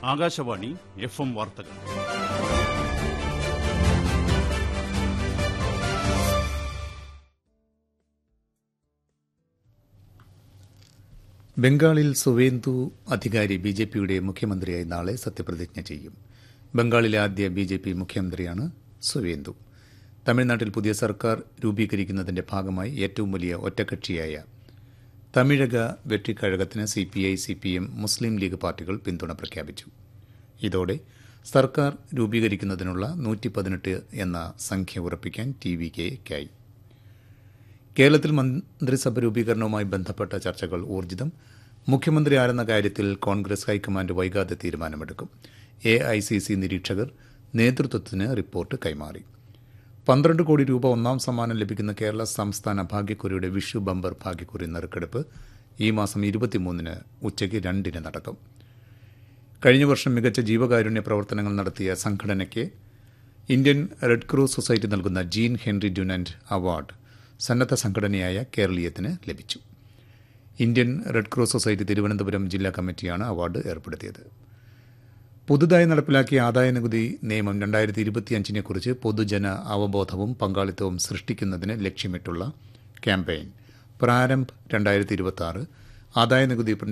Akashvani F M വാർത്തകൾ ബംഗാളിൽ സുവേന്ദു അധികാരി ബി ജെ പിയുടെ മുഖ്യമന്ത്രിയായി നാളെ സത്യപ്രതിജ്ഞ ചെയ്യും ബംഗാളിലെ ആദ്യ ബി ജെ പി മുഖ്യമന്ത്രിയാണ് സുവേന്ദു തമിഴ്നാട്ടിൽ പുതിയ സർക്കാർ രൂപീകരിക്കുന്നതിന്റെ ഭാഗമായി ഏറ്റവും വലിയ ഒറ്റക്കക്ഷിയായ തമിഴക വെട്ടിക്കഴകത്തിന് C P I C P M Muslim League പാർട്ടികൾ പിന്തുണ പ്രഖ്യാപിച്ചു ഇതോടെ സർക്കാർ രൂപീകരിക്കുന്നതിനുള്ള നൂറ്റി പതിനെട്ട് എന്ന സംഖ്യ ഉറപ്പിക്കാൻ ടി വി കെയ്ക്കായി കേരളത്തിൽ മന്ത്രിസഭ രൂപീകരണവുമായി ബന്ധപ്പെട്ട ചർച്ചകൾ ഊർജിതം മുഖ്യമന്ത്രി ആരെന്ന കാര്യത്തിൽ കോൺഗ്രസ് ഹൈക്കമാൻഡ് വൈകാതെ തീരുമാനമെടുക്കും എ ഐ സി സി നിരീക്ഷകർ നേതൃത്വത്തിന് റിപ്പോർട്ട് കൈമാറി പന്ത്രണ്ട് കോടി രൂപ ഒന്നാം സമ്മാനം ലഭിക്കുന്ന കേരള സംസ്ഥാന ഭാഗ്യക്കുറിയുടെ വിഷു ബമ്പർ ഭാഗ്യക്കുറി നറുക്കെടുപ്പ് ഈ മാസം ഇരുപത്തിമൂന്നിന് ഉച്ചയ്ക്ക് രണ്ടിന് നടക്കും കഴിഞ്ഞ വർഷം മികച്ച ജീവകാരുണ്യ പ്രവർത്തനങ്ങൾ നടത്തിയ സംഘടനയ്ക്ക് ഇന്ത്യൻ റെഡ് ക്രോസ് സൊസൈറ്റി നൽകുന്ന ജീൻ ഹെൻറി ഡ്യുനന്റ് അവാർഡ് സന്നദ്ധ സംഘടനയായ കേരളീയത്തിന് ലഭിച്ചു Indian red cross society Thiruvananthapuram ജില്ലാ കമ്മിറ്റിയാണ് അവാർഡ് ഏർപ്പെടുത്തിയത് പുതുതായി നടപ്പിലാക്കിയ ആദായനികുതി നിയമം രണ്ടായിരത്തി ഇരുപത്തിയഞ്ചിനെക്കുറിച്ച് പൊതുജന അവബോധവും പങ്കാളിത്തവും സൃഷ്ടിക്കുന്നതിന് ലക്ഷ്യമിട്ടുള്ള ക്യാമ്പയിൻ പ്രാരംഭ് രണ്ടായിരത്തി ഇരുപത്തി ആറ് ആദായനികുതി